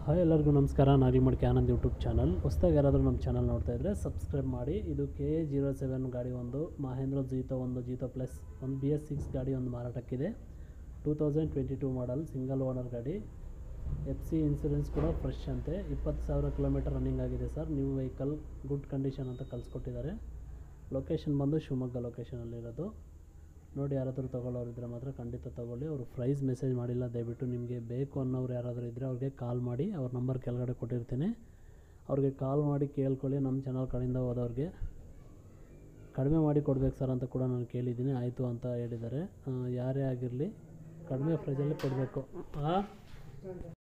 hi ಎಲ್ಲರಿಗೂ ನಮಸ್ಕಾರ ನಾಗಲಮಡಿಕೆ Anand YouTube channel ಹೊಸ್ದಾಗಿ ಯಾರಾದರೂ ನಮ್ಮ ಚಾನಲ್ ನೋಡ್ತಾ ಇದ್ದರೆ ಸಬ್ಸ್ಕ್ರೈಬ್ ಮಾಡಿ ಇದು ಕೆ ಎ ಜೀರೋ ಸೆವೆನ್ ಗಾಡಿ ಒಂದು ಮಹೇಂದ್ರ ಜೀತೋ ಒಂದು ಜೀತೋ ಪ್ಲಸ್ ಒಂದು ಬಿ ಎಸ್ ಸಿಕ್ಸ್ ಗಾಡಿ ಒಂದು ಮಾರಾಟಕ್ಕಿದೆ two thousand twenty two model single owner ಗಾಡಿ ಎಫ್ ಸಿ ಇನ್ಸೂರೆನ್ಸ್ ಕೂಡ ಫ್ರೆಶ್ ಅಂತೆ ಇಪ್ಪತ್ತು ಸಾವಿರ ಕಿಲೋಮೀಟರ್ ರನ್ನಿಂಗ್ ಆಗಿದೆ sir new vehicle good condition ಅಂತ ಕಳಿಸ್ಕೊಟ್ಟಿದ್ದಾರೆ ಲೊಕೇಶನ್ ಬಂದು ಶಿವಮೊಗ್ಗ ಲೊಕೇಶನಲ್ಲಿರೋದು ನೋಡಿ ಯಾರಾದರೂ ತೊಗೊಳ್ಳೋರಿದ್ರೆ ಮಾತ್ರ ಖಂಡಿತ ತೊಗೊಳ್ಳಿ ಅವರು ಪ್ರೈಸ್ ಮೆಸೇಜ್ ಮಾಡಿಲ್ಲ ದಯವಿಟ್ಟು ನಿಮಗೆ ಬೇಕು ಅನ್ನೋರು ಯಾರಾದರೂ ಇದ್ದರೆ ಅವ್ರಿಗೆ ಕಾಲ್ ಮಾಡಿ ಅವ್ರ ನಂಬರ್ ಕೆಳಗಡೆ ಕೊಟ್ಟಿರ್ತೀನಿ ಅವ್ರಿಗೆ ಕಾಲ್ ಮಾಡಿ ಕೇಳ್ಕೊಳ್ಳಿ ನಮ್ಮ ಚಾನಲ್ ಕಡೆಯಿಂದ ಹೋದವ್ರಿಗೆ ಕಡಿಮೆ ಮಾಡಿ ಕೊಡ್ಬೇಕು ಸರ್ ಅಂತ ಕೂಡ ನಾನು ಕೇಳಿದ್ದೀನಿ ಆಯಿತು ಅಂತ ಹೇಳಿದ್ದಾರೆ ಆ, ಯಾರೇ ಆಗಿರಲಿ ಕಡಿಮೆ ಪ್ರೈಸಲ್ಲಿ ಕೊಡಬೇಕು ಹಾಂ